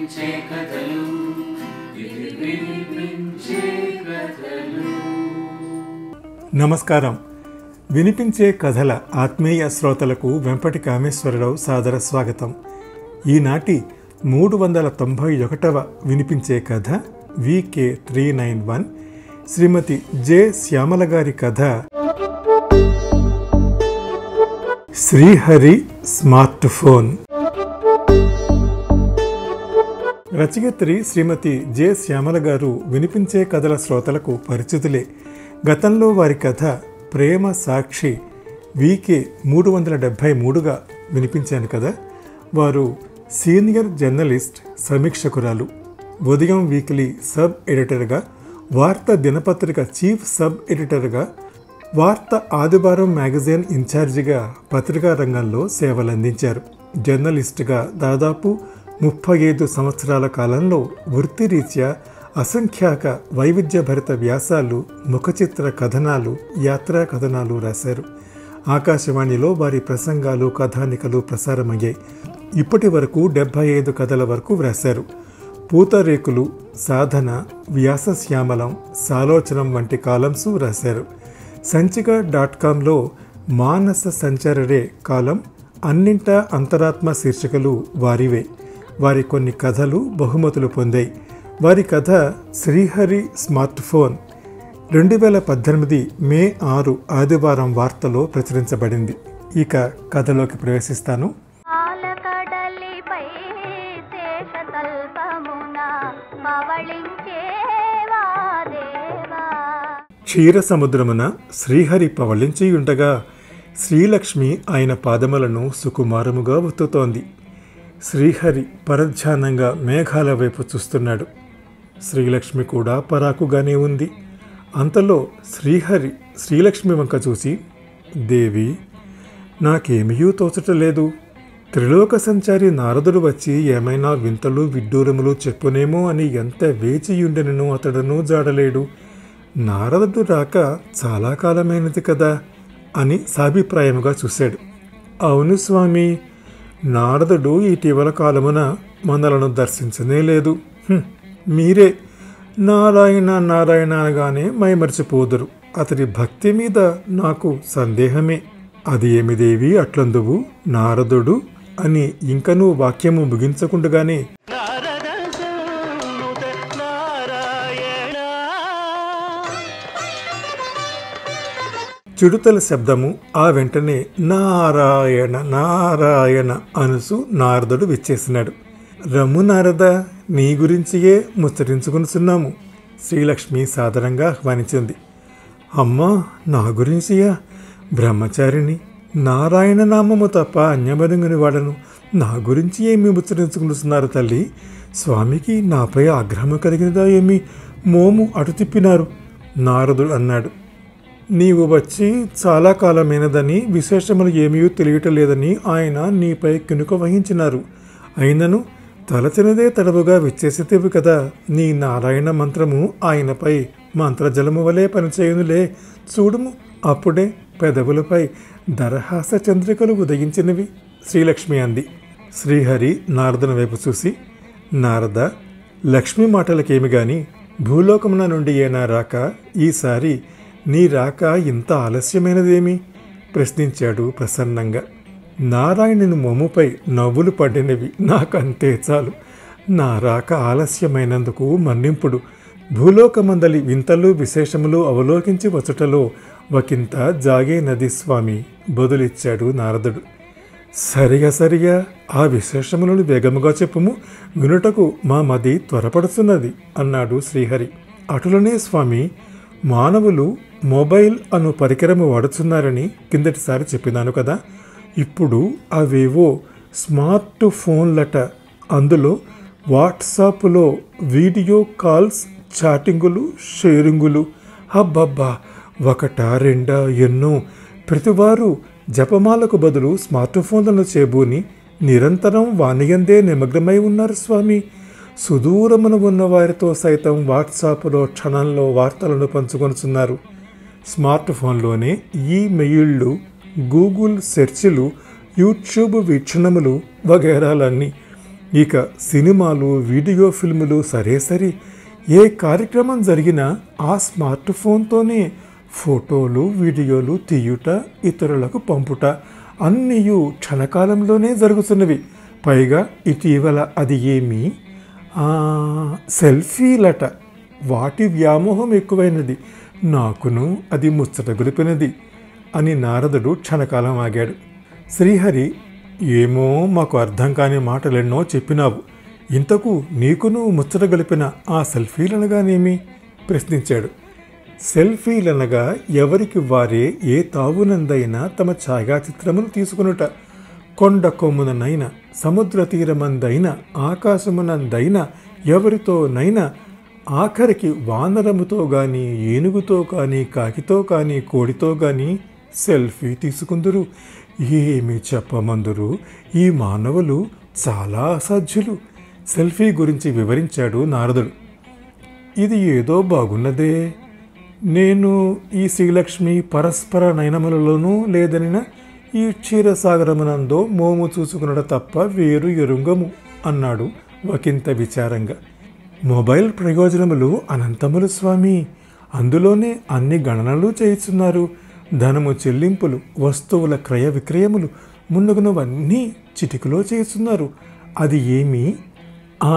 వినిపించే కథలు ఇవి వినిపించే కథలు నమస్కారం వినిపించే కథల ఆత్మీయ శ్రోతలకు వెంపటి కామేశ్వరరావు సాదర స్వాగతం ఈనాటి మూడు వందల తొంభై ఒకటవ వినిపించే కథ VK three nine one Shrimati J Shyamala గారి కథ శ్రీహరి స్మార్ట్ ఫోన్ రచయిత్రి శ్రీమతి జె శ్యామల గారు వినిపించే కథల శ్రోతలకు పరిచితులే గతంలో వారి కథ ప్రేమ సాక్షి వీకే మూడు వందల డెబ్భై మూడుగా వినిపించాను కదా వారు సీనియర్ జర్నలిస్ట్ సమీక్షకురాలు ఉదయం వీక్లీ సబ్ ఎడిటర్గా వార్త దినపత్రిక చీఫ్ సబ్ ఎడిటర్గా వార్త ఆదివారం మ్యాగజైన్ ఇన్ఛార్జిగా పత్రికా రంగంలో సేవలందించారు జర్నలిస్టుగా దాదాపు ముప్పై ఐదు సంవత్సరాల కాలంలో వృత్తిరీత్యా అసంఖ్యాక వైవిధ్యభరిత వ్యాసాలు ముఖచిత్ర కథనాలు యాత్రా కథనాలు రాశారు ఆకాశవాణిలో వారి ప్రసంగాలు కథానికలు ప్రసారమయ్యాయి ఇప్పటి వరకు డెబ్భై ఐదు కథల వరకు వ్రాశారు పూతరేకులు సాధన వ్యాసశ్యామలం సాలోచనం వంటి కాలమ్స్ రాశారు సంచిక డాట్ కాంలో మానస సంచరరే కాలం అన్నింటా అంతరాత్మ శీర్షికలు వారివే వారి కొన్ని కథలు బహుమతులు పొందాయి వారి కథ శ్రీహరి స్మార్ట్ ఫోన్ రెండు వేల పద్దెనిమిది మే ఆరు ఆదివారం వార్తలో ప్రచురించబడింది ఇక కథలోకి ప్రవేశిస్తాను పాలకడలిపై శేషతల్పమున పవళించేవా దేవా క్షీర సముద్రమున శ్రీహరి పవళించియుండగా శ్రీలక్ష్మి ఆయన పాదములను సుకుమారముగా ఒత్తుతోంది శ్రీహరి పరధ్యానంగా మేఘాల వైపు చూస్తున్నాడు శ్రీలక్ష్మి కూడా పరాకుగానే ఉంది అంతలో శ్రీహరి శ్రీలక్ష్మి వంక చూసి దేవి నాకేమీ తోచటలేదు త్రిలోక సంచారి నారదుడు వచ్చి ఏమైనా వింతలు విడ్డూరములు చెప్పునేమో అని ఎంత వేచియుండెనను అతడును జాడలేడు నారదుడు రాక చాలా కాలమైనది కదా అని సాభిప్రాయముగా చూశాడు అవును స్వామి నారదుడు ఇటీవల కాలమున మనలను దర్శించనే లేదు హ్మ్, మీరే నారాయణ నారాయణ అనగానే మైమరిచిపోదురు అతడి భక్తి మీద నాకు సందేహమే అది ఏమిదేవి అట్లందువు నారదుడు అని ఇంకనూ వాక్యము ముగించకుండగానే చిడుతల శబ్దము ఆ వెంటనే నారాయణ నారాయణ అనుసు నారదుడు విచ్చేసినాడు రమ్ము నారద నీ గురించియే ముచ్చరించుకునిచున్నాము శ్రీలక్ష్మి సాదరంగా ఆహ్వానించింది అమ్మా నా గురించియా బ్రహ్మచారిని నారాయణ నామము తప్ప అన్యమరుంగని వాడను నా గురించి ఏమి ముచ్చరించుకున్నారు తల్లి స్వామికి నాపై ఆగ్రహం కలిగినదా ఏమి మోము అటు తిప్పినారు నారదుడు అన్నాడు నీవు వచ్చి చాలా కాలమైనదని విశేషములు ఏమీ తెలియటం లేదని ఆయన నీపై కినుక వహించినారు అయినను తలచినదే తడవుగా విచ్చేసితేవి కదా నీ నారాయణ మంత్రము ఆయనపై మంత్రజలము వలె పనిచేయునులే చూడుము అప్పుడే పెదవులపై దరహాస చంద్రికలు ఉదయించినవి శ్రీలక్ష్మి అంది శ్రీహరి నారదుని వైపు చూసి నారద లక్ష్మి మాటలకేమి గాని భూలోకమున నుండి ఏనా రాక ఈసారి నీ రాక ఇంత ఆలస్యమైనదేమి ప్రశ్నించాడు ప్రసన్నంగా నారాయణుని మొమ్ముపై నవ్వులు పడినవి నాకంతే చాలు నా రాక ఆలస్యమైనందుకు మన్నింపుడు భూలోకమందలి వింతలు విశేషములు అవలోకించి వచ్చుటలో ఒకంత జాగే నది స్వామి బదులిచ్చాడు నారదుడు సరిగా సరిగా ఆ విశేషములను వేగముగా చెప్పుము వినుటకు మా మది త్వరపడుతున్నది అన్నాడు శ్రీహరి అటులనే స్వామి మానవులు మొబైల్ అను పరికరము వాడుతున్నారని కిందటిసారి చెప్పినాను కదా ఇప్పుడు అవేవో స్మార్ట్ ఫోన్లట అందులో వాట్సాప్లో వీడియో కాల్స్ చాటింగులు షేరింగులు అబ్బబ్బా ఒకటా రెండా ఎన్నో ప్రతివారు జపమాలకు బదులు స్మార్ట్ ఫోన్లను చేబూని నిరంతరం వాణియందే నిమగ్నమై ఉన్నారు స్వామి సుదూరమున ఉన్న వారితో సైతం వాట్సాప్లో క్షణంలో వార్తలను పంచుకొనుచున్నారు స్మార్ట్ ఫోన్లోనే ఈ మెయిళ్ళు గూగుల్ సెర్చ్లు యూట్యూబ్ వీక్షణములు వగైరాలన్నీ ఇక సినిమాలు వీడియో ఫిల్ములు సరే సరి ఏ కార్యక్రమం జరిగినా ఆ స్మార్ట్ ఫోన్తోనే ఫోటోలు వీడియోలు తీయుట ఇతరులకు పంపుట అన్నీయు క్షణకాలంలోనే జరుగుతున్నవి పైగా ఇటీవల అది ఏమి ఆ, సెల్ఫీలట వాటి వ్యామోహం ఎక్కువైనది నాకును అది ముచ్చట గొలిపినది అని నారదుడు క్షణకాలం ఆగాడు శ్రీహరి ఏమో మాకు అర్థం కాని మాటలెన్నో చెప్పినావు ఇంతకు నీకును ముచ్చట గొలిపిన ఆ సెల్ఫీలనగానేమి ప్రశ్నించాడు సెల్ఫీలనగా ఎవరికి వారే ఏ తావునందైనా తమ ఛాయాచిత్రములు తీసుకునుట కొండ కొమ్ముననైనా సముద్ర తీరమందైనా ఆకాశమునందైనా ఎవరితోనైనా ఆఖరికి వానరముతో గాని ఏనుగుతో కానీ కాకితో కానీ కోడితో కానీ సెల్ఫీ తీసుకుందురు ఏమి చెప్పమందురు ఈ మానవులు చాలా అసాధ్యులు సెల్ఫీ గురించి వివరించాడు నారదుడు ఇది ఏదో బాగున్నదే నేను ఈ శ్రీలక్ష్మి పరస్పర నయనములలోనూ లేదనిన ఈ క్షీరసాగరమునందో మోము చూసుకునడ తప్ప వేరు ఎరుంగము అన్నాడు ఒకంత విచారంగా మొబైల్ ప్రయోజనములు అనంతములు స్వామి అందులోనే అన్ని గణనలు చేయిస్తున్నారు ధనము చెల్లింపులు వస్తువుల క్రయ విక్రయములు మున్నగునవన్నీ చిటికలో చేస్తున్నారు అది ఏమి ఆ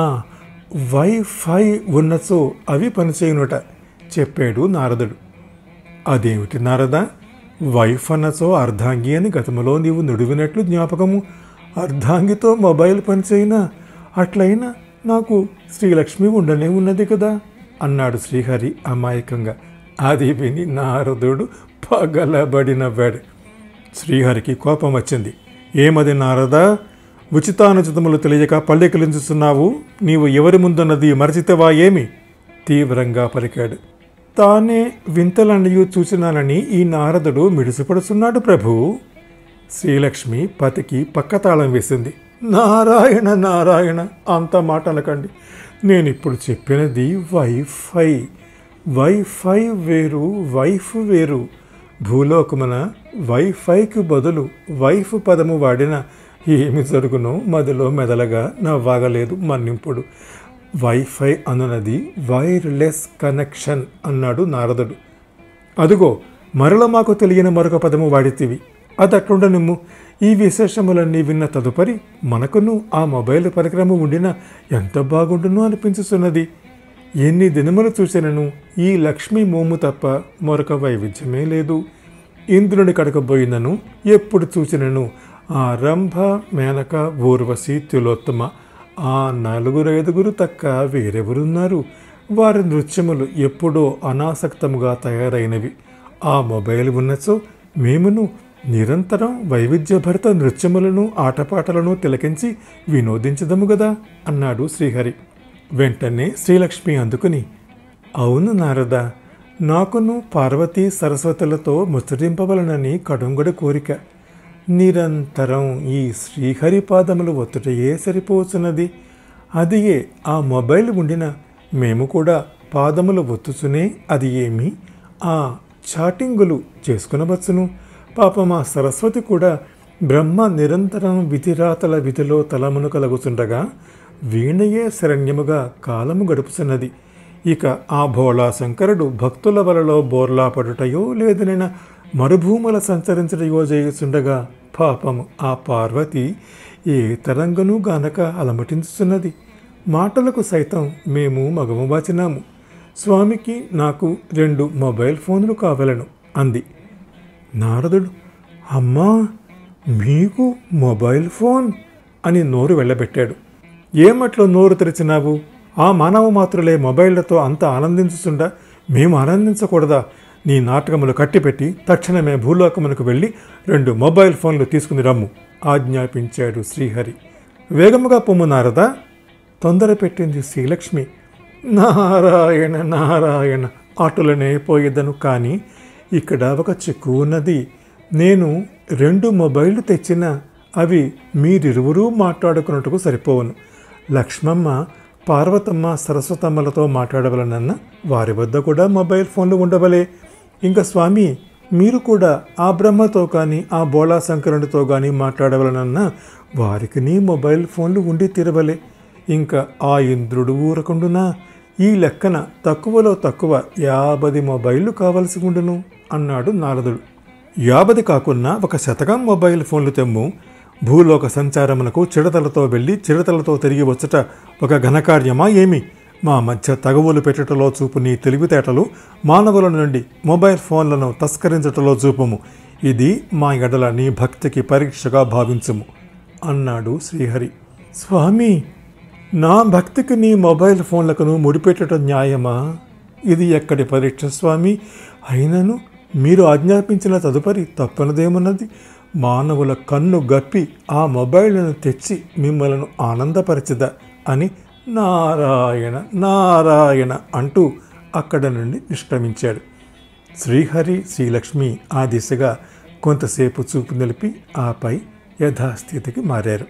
వైఫై ఉన్నచో అవి పనిచేయునుట చెప్పాడు నారదుడు అదేమిటి నారద వైఫ్ అన్నచో అర్ధాంగి అని గతంలో నీవు నుడివినట్లు జ్ఞాపకము అర్ధాంగితో మొబైల్ పనిచేయినా అట్లయినా నాకు శ్రీలక్ష్మి ఉండనే ఉన్నది కదా అన్నాడు శ్రీహరి అమాయకంగా అది విని నారదుడు పగలబడి నవ్వాడు శ్రీహరికి కోపం వచ్చింది ఏమది నారదా ఉచితానుచితములు తెలియక పల్లెకిలించుతున్నావు నీవు ఎవరి ముందున్నది మరచితవా ఏమి తీవ్రంగా పలికాడు తానే వింతలన్నయూ చూసినానని ఈ నారదుడు మిడిసిపడుతున్నాడు ప్రభు శ్రీలక్ష్మి పతికి పక్కతాళం వేసింది నారాయణ నారాయణ అంత మాట అనకండి నేను ఇప్పుడు చెప్పినది వైఫై వైఫై వేరు వైఫ్ వేరు భూలోకమున వైఫైకి బదులు వైఫ్ పదము వాడిన ఏమి జరుగునో మదిలో మెదలగా నవ్వాగలేదు మన్నింపుడు వైఫై అనున్నది వైర్లెస్ కనెక్షన్ అన్నాడు నారదుడు అదుగో మరల మాకు తెలియని మరొక పదము వాడితివి అదట్లుండ నిమ్ము ఈ విశేషములన్నీ విన్న తదుపరి మనకును ఆ మొబైల్ పరికరము ఉండిన ఎంత బాగుండును అనిపించుతున్నది ఎన్ని దినములు చూసినను ఈ లక్ష్మీ మోము తప్ప మరొక వైవిధ్యమే లేదు ఇంద్రుని కడకబోయినను ఎప్పుడు చూసినను ఆ రంభ మేనక ఊర్వశి తిలోత్తమ ఆ నలుగురు ఐదుగురు తక్క వేరెవరున్నారు వారి నృత్యములు ఎప్పుడో అనాసక్తముగా తయారైనవి ఆ మొబైల్ ఉన్నచో మేమును నిరంతరం వైవిధ్యభరిత నృత్యములను ఆటపాటలను తిలకించి వినోదించదము గదా అన్నాడు శ్రీహరి వెంటనే శ్రీలక్ష్మి అందుకుని అవును నారద నాకును పార్వతీ సరస్వతులతో ముచ్చటింపవలనని కడుంగడి కోరిక నిరంతరం ఈ శ్రీహరి పాదములు ఒత్తుటయే సరిపోతున్నది అదియే ఆ మొబైల్ ఉండిన మేము కూడా పాదములు ఒత్తుచునే అది ఏమి ఆ చాటింగులు చేసుకునవచ్చును పాపం ఆ సరస్వతి కూడా బ్రహ్మ నిరంతరం విధిరాతల విధిలో తలమును కలుగుతుండగా వీణయే శరణ్యముగా కాలము గడుపుతున్నది ఇక ఆ భోళా శంకరుడు భక్తుల వలలో బోర్లా పడుటయో లేదనైనా మరుభూముల సంచరించటయో చేయుచుండగా పాపము ఆ పార్వతి ఏ తరంగను గానక అలమటించుతున్నది మాటలకు సైతం మేము మగము వాచినాము స్వామికి నాకు రెండు మొబైల్ ఫోన్లు కావలను అంది నారదుడు అమ్మా మీకు మొబైల్ ఫోన్ అని నోరు వెళ్ళబెట్టాడు ఏమట్లో నోరు తెరిచినావు ఆ మానవ మాత్రులే మొబైళ్లతో అంత ఆనందించుచుండా మేము ఆనందించకూడదా నీ నాటకములు కట్టిపెట్టి తక్షణమే భూలోకమునకు వెళ్ళి రెండు మొబైల్ ఫోన్లు తీసుకుని రమ్ము ఆజ్ఞాపించాడు శ్రీహరి వేగముగా పొమ్ము నారదా తొందర పెట్టింది శ్రీలక్ష్మి నారాయణ నారాయణ అటులనే పోయేదను కానీ ఇక్కడ ఒక చిక్కు ఉన్నది నేను రెండు మొబైళ్ళు తెచ్చినా అవి మీరిరువురూ మాట్లాడుకున్నట్టుకు సరిపోవను లక్ష్మమ్మ పార్వతమ్మ సరస్వతమ్మలతో మాట్లాడవలనన్న వారి వద్ద కూడా మొబైల్ ఫోన్లు ఉండవలే ఇంకా స్వామి మీరు కూడా ఆ బ్రహ్మతో కానీ ఆ బోళా శంకరునితో కానీ మాట్లాడవలనన్న వారికి నీ మొబైల్ ఫోన్లు ఉండి తీరవలే ఇంకా ఆ ఇంద్రుడు ఊరకుండునా ఈ లెక్కన తక్కువలో తక్కువ యాభది మొబైళ్ళు కావలసి ఉండును అన్నాడు నారదుడు యాభది కాకున్నా ఒక శతకం మొబైల్ ఫోన్లు తెమ్ము భూలోక సంచారమునకు చిడతలతో వెళ్ళి చిడతలతో తిరిగి వచ్చట ఒక ఘనకార్యమా ఏమి మా మధ్య తగవులు పెట్టటలో చూపు నీ తెలివితేటలు మానవుల నుండి మొబైల్ ఫోన్లను తస్కరించటలో చూపుము ఇది మా ఎడల నీ భక్తికి పరీక్షగా భావించుము అన్నాడు శ్రీహరి స్వామి నా భక్తికి నీ మొబైల్ ఫోన్లకును ముడిపెట్టడం న్యాయమా ఇది ఎక్కడి పరీక్ష స్వామి అయినను మీరు ఆజ్ఞాపించిన తదుపరి తప్పనిదేమున్నది మానవుల కన్ను గప్పి ఆ మొబైల్ను తెచ్చి మిమ్మలను ఆనందపరచదా అని నారాయణ నారాయణ అంటూ అక్కడ నుండి నిష్క్రమించాడు శ్రీహరి శ్రీలక్ష్మి ఆ దిశగా కొంతసేపు చూపు నిలిపి ఆపై యథాస్థితికి మారారు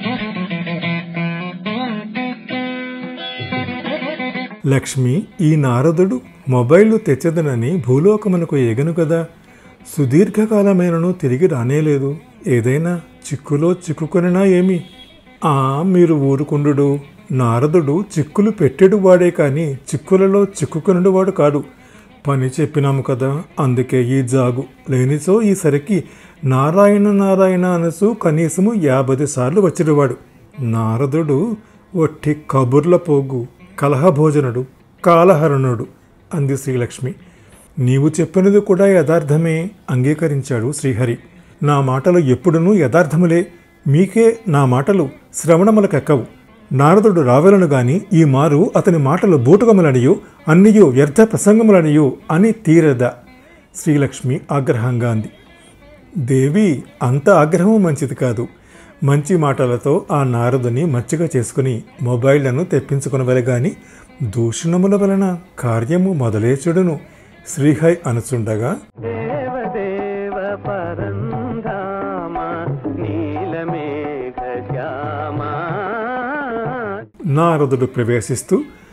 లక్ష్మి ఈ నారదుడు మొబైల్ తెచ్చదనని భూలోకమునకు ఎగను కదా సుదీర్ఘకాలమైనను తిరిగి రానేలేదు ఏదైనా చిక్కులో చిక్కుకొనినా ఏమి ఆ మీరు ఊరుకుండు నారదుడు చిక్కులు పెట్టెడు వాడే కానీ చిక్కులలో చిక్కుకొనుడు వాడు కాడు పని చెప్పినాము కదా అందుకే ఈ జాగు లేనిచో ఈసరికి నారాయణ నారాయణ అనసు కనీసము యాభై సార్లు వచ్చినవాడు నారదుడు ఒట్టి కబుర్ల పోగు కలహభోజనుడు కాలహరణుడు అంది శ్రీలక్ష్మి నీవు చెప్పినది కూడా యథార్థమే అంగీకరించాడు శ్రీహరి నా మాటలు ఎప్పుడునూ యథార్థములే మీకే నా మాటలు శ్రవణములకెక్కవు నారదుడు రావలను గాని ఈ మారు అతని మాటలు బూటకములనియు అన్నియు వ్యర్థ ప్రసంగములనియు అని తీరద శ్రీలక్ష్మి ఆగ్రహంగా అంది దేవి అంత ఆగ్రహం మంచిది కాదు మంచి మాటలతో ఆ నారదుని మచ్చిక చేసుకుని మొబైళ్లను తెప్పించుకునవలె గాని దూషణముల వలన కార్యము మొదలే చెడును శ్రీహై అనుచుండగా దేవదేవ పరంధామ నీలమేఘ శ్యామ నారదుడు ప్రవేశిస్తూ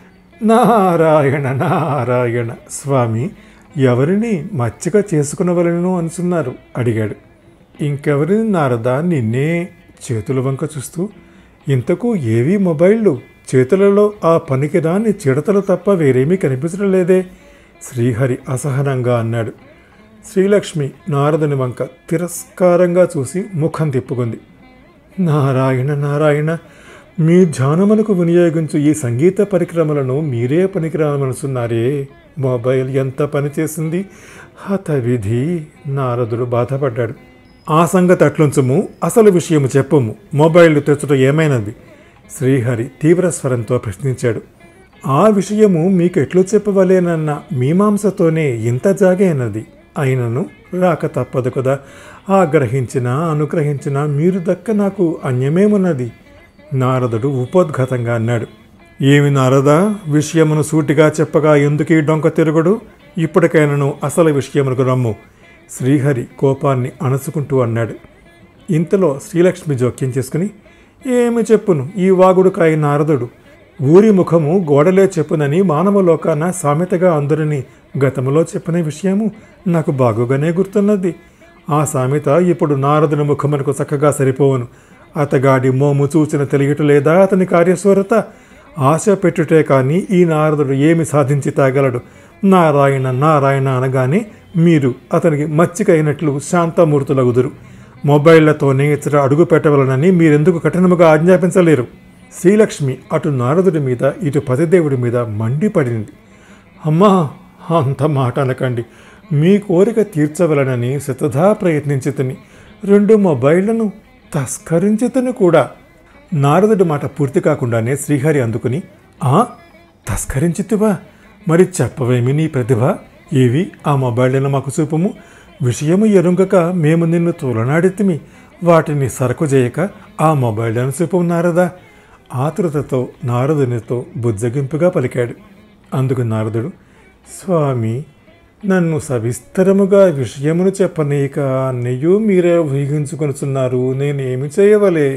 నారాయణ నారాయణ స్వామి ఎవరిని మచ్చిక చేసుకునవలను అనుచున్నారు అడిగాడు ఇంకెవరిని నారద నిన్నే చేతుల వంక చూస్తూ ఇంతకు ఏవీ మొబైళ్ళు చేతులలో ఆ పనికిరాని చిడతలు తప్ప వేరేమీ కనిపించడం లేదే శ్రీహరి అసహనంగా అన్నాడు శ్రీలక్ష్మి నారదుని వంక తిరస్కారంగా చూసి ముఖం తిప్పుకుంది నారాయణ నారాయణ మీ ధ్యానమునకు వినియోగించు ఈ సంగీత పరిక్రమలను మీరే పనికిరామనుచున్నారే మొబైల్ ఎంత పనిచేసింది హత విధి నారదుడు బాధపడ్డాడు ఆ సంగతి అట్లుంచుము అసలు విషయము చెప్పుము మొబైల్ తెచ్చుట ఏమైనది శ్రీహరి తీవ్ర స్వరంతో ప్రశ్నించాడు ఆ విషయము మీకు ఎట్లు చెప్పవలేనన్న మీమాంసతోనే ఇంత జాగైనది అయినను రాక తప్పదు కదా ఆగ్రహించినా అనుగ్రహించినా మీరు దక్క నాకు అన్యమేమున్నది నారదుడు ఉపోద్ఘాతంగా అన్నాడు ఏమి నారదా విషయమును సూటిగా చెప్పగా ఎందుకు ఈ డొంక తిరుగుడు ఇప్పటికైనను అసలు విషయమునకు రమ్ము శ్రీహరి కోపాన్ని అణచుకుంటూ అన్నాడు ఇంతలో శ్రీలక్ష్మి జోక్యం చేసుకుని ఏమి చెప్పును ఈ వాగుడుకాయ నారదుడు ఊరి ముఖము గోడలే చెప్పునని మానవ లోకాన సామెతగా అందరిని గతములో చెప్పిన విషయము నాకు బాగుగానే గుర్తున్నది ఆ సామెత ఇప్పుడు నారదుని ముఖమునకు చక్కగా సరిపోవును అతగాడి మోము చూచిన తెలియట లేదా అతని కార్యశూరత ఆశ పెట్టుటే కానీ ఈ నారదుడు ఏమి సాధించి తాగలడు నారాయణ నారాయణ అనగానే మీరు అతనికి మచ్చికైనట్లు శాంతమూర్తులగుదురు మొబైళ్లతోనే ఇతర అడుగు పెట్టవలనని మీరెందుకు కఠినముగా ఆజ్ఞాపించలేరు శ్రీలక్ష్మి అటు నారదుడి మీద ఇటు పతిదేవుడి మీద మండిపడింది అమ్మా అంత మాట అనకండి మీ కోరిక తీర్చవలనని శతధా ప్రయత్నించితని రెండు మొబైళ్లను తస్కరించితని కూడా నారదుడి మాట పూర్తి కాకుండానే శ్రీహరి అందుకుని ఆ తస్కరించితివా మరి చెప్పవేమి నీ ప్రతిభ ఏవి ఆ మొబైళ్లను మాకు చూపము విషయము ఎరుంగక మేము నిన్ను తోలనాడితిమి వాటిని సరకు చేయక ఆ మొబైళ్లను చూపము నారదా ఆతృతతో నారదునితో బుజ్జగింపుగా పలికాడు అందుకు నారదుడు స్వామి నన్ను సవిస్తరముగా విషయమును చెప్పనీక అన్నయ్యూ మీరే ఊహించుకొనుచున్నారు నేనేమి చేయవలే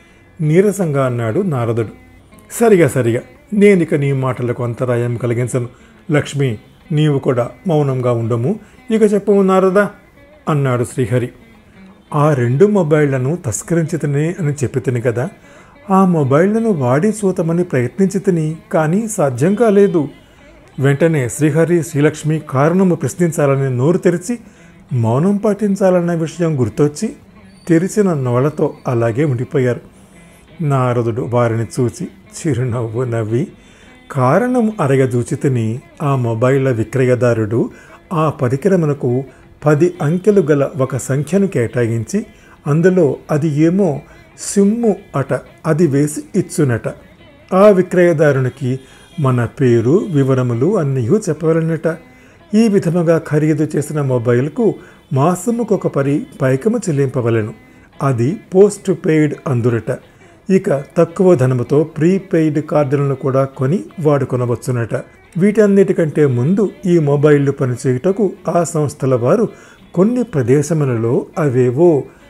నీరసంగా అన్నాడు నారదుడు సరిగా సరిగా నేనిక నీ మాటలకు అంతరాయం కలిగించను లక్ష్మి నీవు కూడా మౌనంగా ఉండము ఇక చెప్పము నారదా అన్నాడు శ్రీహరి ఆ రెండు మొబైళ్లను తస్కరించితనే అని చెప్పితిని కదా ఆ మొబైళ్లను వాడి చూతమని ప్రయత్నించి తిని కానీ సాధ్యం కాలేదు వెంటనే శ్రీహరి శ్రీలక్ష్మి కారణము ప్రశ్నించాలని నోరు తెరిచి మౌనం పాటించాలన్న విషయం గుర్తొచ్చి తెరిచిన నోళ్లతో అలాగే ఉండిపోయారు నారదుడు వారిని చూచి చిరునవ్వు నవ్వి కారణం అరగదూచితిని ఆ మొబైళ్ల విక్రయదారుడు ఆ పరికరమునకు పది అంకెలు గల ఒక సంఖ్యను కేటాయించి అందులో అది ఏమో సిమ్ము అట అది వేసి ఇచ్చునట ఆ విక్రయదారునికి మన పేరు వివరములు అన్నీ చెప్పవలనట ఈ విధముగా ఖరీదు చేసిన మొబైల్కు మాసముకొక పరి పైకము చెల్లింపవలెను అది పోస్ట్ పెయిడ్ అందురట ఇక తక్కువ ధనముతో ప్రీపెయిడ్ కార్డులను కూడా కొని వాడుకొనవచ్చునట వీటన్నిటికంటే ముందు ఈ మొబైళ్లు పనిచేయుటకు ఆ సంస్థల వారు కొన్ని ప్రదేశములలో అవేవో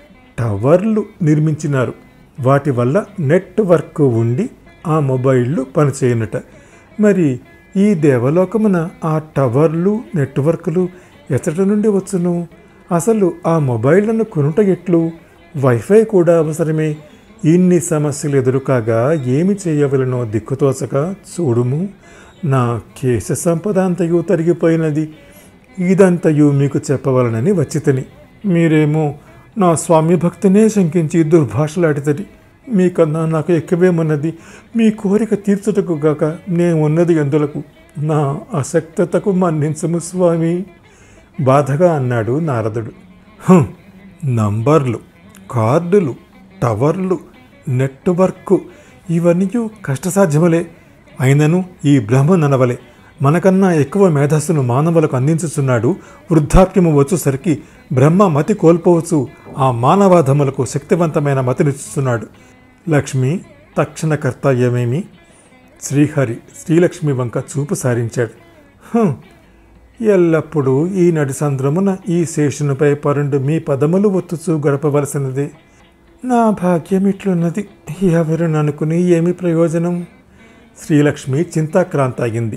టవర్లు నిర్మించినారు వాటి వల్ల నెట్వర్క్ ఉండి ఆ మొబైళ్ళు పనిచేయనట మరి ఈ దేవలోకమున ఆ టవర్లు నెట్వర్క్లు ఎచ్చట నుండి వచ్చును అసలు ఆ మొబైళ్లను కొనుట ఎట్లు వైఫై కూడా అవసరమే ఇన్ని సమస్యలు ఎదురుకాగా ఏమి చేయవలనో దిక్కుతోచక చూడుము నా కేశ సంపద అంతయు తరిగిపోయినది ఇదంతయు మీకు చెప్పవలనని వచ్చితిని మీరేమో నా స్వామి భక్తినే శంకించి దుర్భాషలాడితది మీకన్నా నాకు ఎక్కువేమన్నది మీ కోరిక తీర్చుటకు గాక నేను ఉన్నది ఎందులకు నా అసక్తతకు మన్నించము స్వామి బాధగా అన్నాడు నారదుడు "హుం, నంబర్లు కార్డులు టవర్లు నెట్వర్క్ ఇవన్నీ కష్టసాధ్యములే అయినను ఈ బ్రహ్మననవలే మనకన్నా ఎక్కువ మేధస్సును మానవులకు అందించుచున్నాడు వృద్ధాప్యము వచ్చేసరికి బ్రహ్మ మతి కోల్పోవచ్చు ఆ మానవాధములకు శక్తివంతమైన మతినిచ్చుతున్నాడు లక్ష్మి తక్షణ కర్తవ్యమేమి శ్రీహరి శ్రీలక్ష్మి వంక చూపు సారించాడు "హుం, ఎల్లప్పుడూ ఈ నడిసంద్రమున ఈ శేషునిపై పరుండు మీ పదములు ఒత్తుచూ గడపవలసినదే నా భాగ్యం ఇట్లున్నది ఎవరిని అనుకుని ఏమి ప్రయోజనం శ్రీలక్ష్మి చింతాక్రాంత అయింది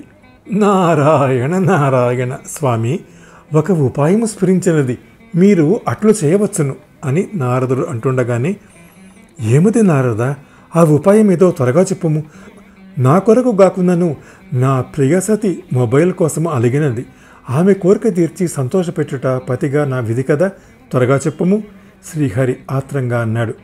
నారాయణ నారాయణ స్వామి ఒక ఉపాయము స్ఫురించినది మీరు అట్లు చేయవచ్చును అని నారదుడు అంటుండగానే ఏమిటి నారద ఆ ఉపాయం ఏదో త్వరగా చెప్పుము నా కొరకు కాకున్నాను నా ప్రియసతి మొబైల్ కోసం అలిగినది ఆమె కోరిక తీర్చి సంతోషపెట్టుట పతిగా నా విధి కదా త్వరగా చెప్పుము శ్రీహరి ఆత్రంగా అన్నాడు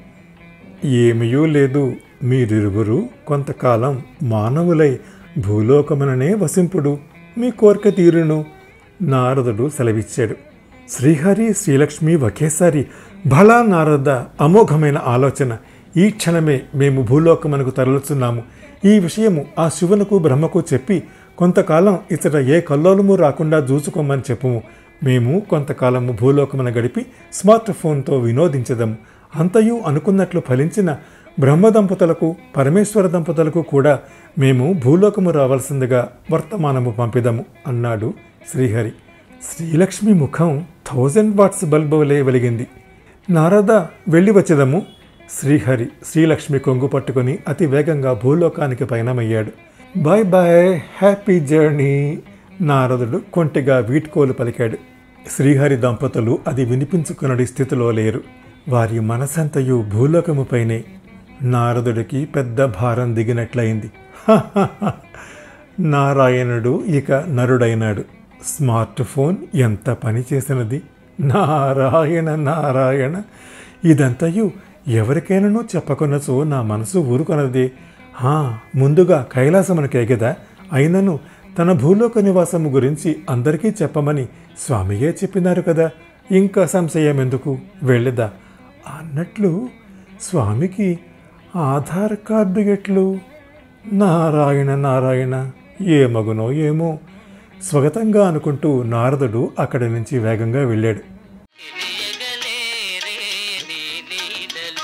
ఏమీయూ లేదు మీరిరువురు కొంతకాలం మానవులై భూలోకముననే వసింపుడు మీ కోరిక తీరును నారదుడు సెలవిచ్చాడు శ్రీహరి శ్రీలక్ష్మి ఒకేసారి భళా నారద అమోఘమైన ఆలోచన ఈ క్షణమే మేము భూలోకమునకు తరలుచున్నాము ఈ విషయము ఆ శివునకు బ్రహ్మకు చెప్పి కొంతకాలం ఇతర ఏ కల్లోలము రాకుండా చూసుకోమని చెప్పుము మేము కొంతకాలము భూలోకమున గడిపి స్మార్ట్ ఫోన్తో వినోదించదము అంతయు అనుకున్నట్లు ఫలించిన బ్రహ్మ దంపతులకు పరమేశ్వర దంపతులకు కూడా మేము భూలోకము రావాల్సిందిగా వర్తమానము పంపిదము అన్నాడు శ్రీహరి శ్రీలక్ష్మి ముఖం థౌజండ్ వాట్స్ బల్బ్ వలె వెలిగింది నారద వెళ్ళి వచ్చేదము శ్రీహరి శ్రీలక్ష్మి కొంగు పట్టుకుని అతి వేగంగా భూలోకానికి పయనమయ్యాడు బాయ్ బాయ్ హ్యాపీ జర్నీ నారదుడు కొంటిగా వీడ్కోలు పలికాడు శ్రీహరి దంపతులు అది వినిపించుకునడి స్థితిలో లేరు వారి మనసంతయు భూలోకముపైనే నారదుడికి పెద్ద భారం దిగినట్లయింది నారాయణుడు ఇక నరుడైనాడు స్మార్ట్ ఫోన్ ఎంత పని చేసినది నారాయణ నారాయణ ఇదంతయు ఎవరికైనానూ చెప్పకొనచో నా మనసు ఊరుకొనదే హా ముందుగా కైలాసమునకు ఎగదా అయినను తన భూలోక నివాసము గురించి అందరికీ చెప్పమని స్వామియే చెప్పినారు కదా ఇంకా సంశయం ఎందుకు వెళ్ళదా అన్నట్లు స్వామికి ఆధార్ కార్డు ఎట్లు నారాయణ నారాయణ ఏ మగునో ఏమో స్వగతంగా అనుకుంటూ నారదుడు అక్కడి నుంచి వేగంగా వెళ్ళాడు తెలియగలేరే నీ నీడలు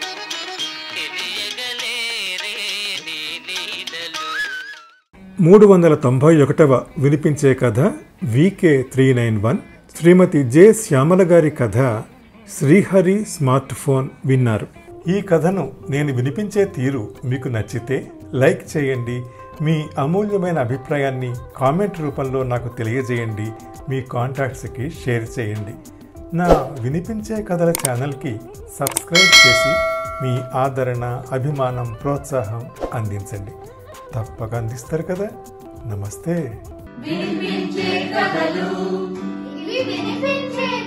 తెలియగలేరే నీ నీడలు మూడు వందల తొంభై ఒకటవ వినిపించే కథ VK three nine one Shrimati J Shyamala గారి కథ శ్రీహరి స్మార్ట్ ఫోన్ విన్నారు ఈ కథను నేను వినిపించే తీరు మీకు నచ్చితే లైక్ చేయండి మీ అమూల్యమైన అభిప్రాయాన్ని కామెంట్ రూపంలో నాకు తెలియజేయండి మీ కాంటాక్ట్స్కి షేర్ చేయండి నా వినిపించే కథల ఛానల్కి సబ్స్క్రైబ్ చేసి మీ ఆదరణ అభిమానం ప్రోత్సాహం అందించండి తప్పక అందిస్తారు కదా నమస్తే ఇవి వినిపించే